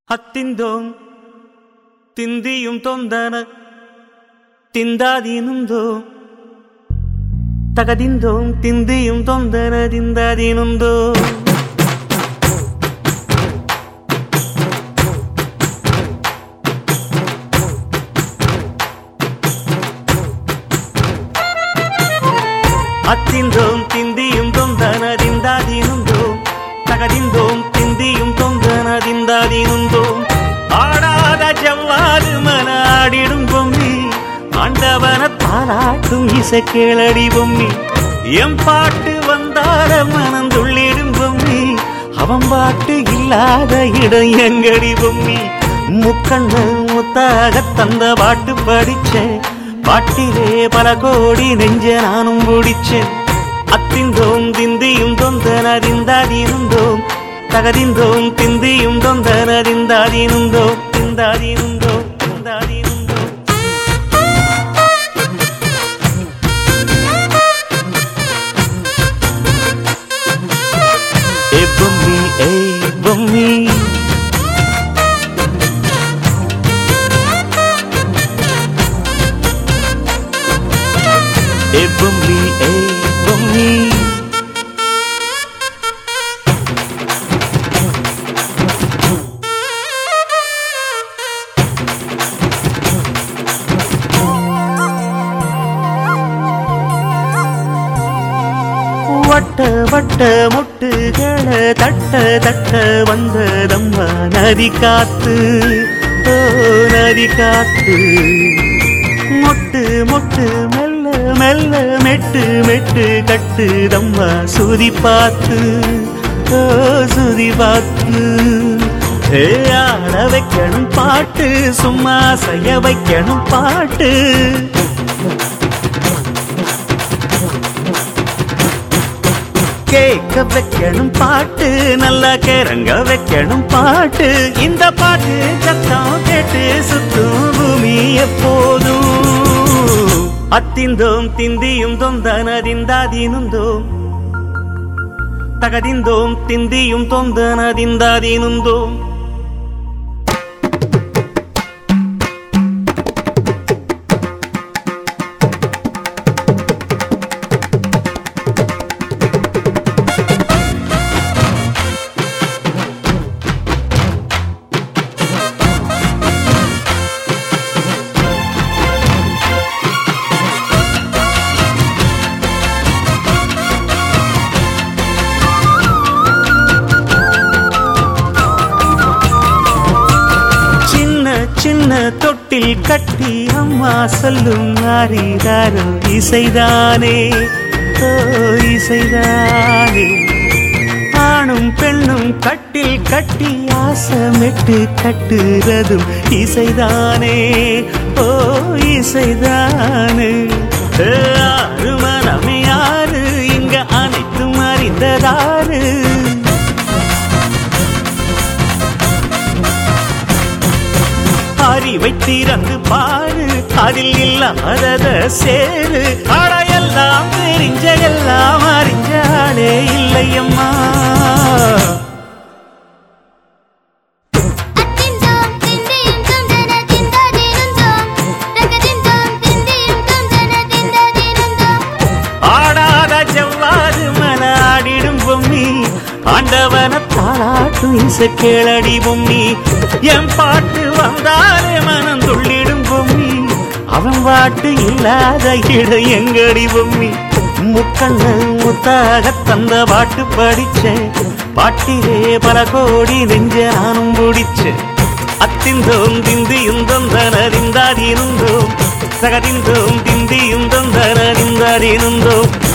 ಹತ್ತಿಂದೋಂ ತಿಂದಿಯುಂ ತೊಂದನ ತಿಂದಾದೀನುಂದೋ ತಗದಿಂದೋಂ ತಿಂದಿಯುಂ ತೊಂದನ ದಿಂದಾದೀನುಂದೋ ಅತ್ತಿಂದೋಂ ತಿಂದಿಯುಂ ತೊಂದನದಿಂದಾದೀನುಂದೋ ತಗದಿಂದೋಂ ತಿಂದಿಯುಂ ತೊಂದನದಿಂದಾದೀನುಂದೋ ஆடாத ஜவ்வாது மன ஆடிடும் பொம்மி ஆண்டவன தாலாட்டும் இசை கேளடி பொம்மி எம் பாட்டு வந்தார மனம் துள்ளிடும் பொம்மி அவன் பாட்டு இல்லாத இடம் எங்கடி பொம்மி முக்கண்ணு முத்தாக தந்த பாட்டு படிச்சேன் பாட்டிலே பல கோடி நெஞ்ச நானும் பிடிச்சேன் அத்திந்தோம் திந்தியும் தொந்தனதிந்தாதீனுந்தோம் தகதிந்தோம் திந்தியும் தொந்தனதிந்தாதீனுந்தோம் திந்தாதீனுந்தோம் திந்தாதீனுந்தோம் ஏ பொம்மி ஏய் பொம்மி ஏ பொம்மி ஏய் பொம்மி வட்ட வட்ட முட்டுகளை தட்ட தட்ட வந்ததம்மா நதி காத்து ஓ நதி காத்து மொட்டு மொட்டு மெல்ல மெல்ல மெட்டு மெட்டு கட்டுதம்மா சுதி பார்த்து ஓ சுதி பார்த்து ஏ, ஆட வைக்கணும் பாட்டு சும்மா செய்ய வைக்கணும் பாட்டு கேட்க வைக்கணும் பாட்டு நல்லா கிறங்க வைக்கணும் பாட்டு இந்த பாட்டு சத்தம் கேட்டு சுத்தும் பூமி எப்போதும் அத்திந்தோம் திந்தியும் தொந்தனதிந்தாதீனுந்தோம் தகதிந்தோம் திந்தியும் தொந்தனதிந்தாதீனுந்தோம் சின்ன சின்ன தொட்டில் கட்டி அம்மா சொல்லும் ஆரிதாரோ இசைதானே ஓ இசைதானே ஆணும் பெண்ணும் கட்டில் கட்டி ஆசமிட்டு கட்டுறதும் இசைதானே ஓ இசைதானே ஏ, ஆறு மனமே யாரு இங்க அனைத்தும் அறிந்ததாரு அறிவை திறந்து பாரு அதில் இல்லாதத சேரு அடையெல்லாம் தெரிஞ்ச எல்லாம் அறிஞ்சாலே இல்லையம்மா அத்திந்தோம் திந்தியும் தொந்தன திந்தாதீனுந்தோம் தகதிந்தோம் திந்தியும் தொந்தன திந்தாதீனுந்தோம் ஆடாத செவ்வாது மன ஆடிடும் பொம்மி ஆண்டவன தாளாட்டும் இசை கேளடி பொம்மி என் பாட்டு வந்தாலே மனம் துள்ளிடும் பொம்மி அவன் பாட்டு இல்லாத இடம் எங்கடி பொம்மி முக்கண்ணு முத்தாக தந்த பாட்டு படிச்சேன் பாட்டிலே பல கோடி நெஞ்ச நானும் பிடிச்சேன் அத்திந்தோம் திந்தியும் தொந்தனறிந்தாதீனுந்தோம் சகதிந்தோம் திந்தியும் தொந்தனறிந்தாதீனுந்தோம்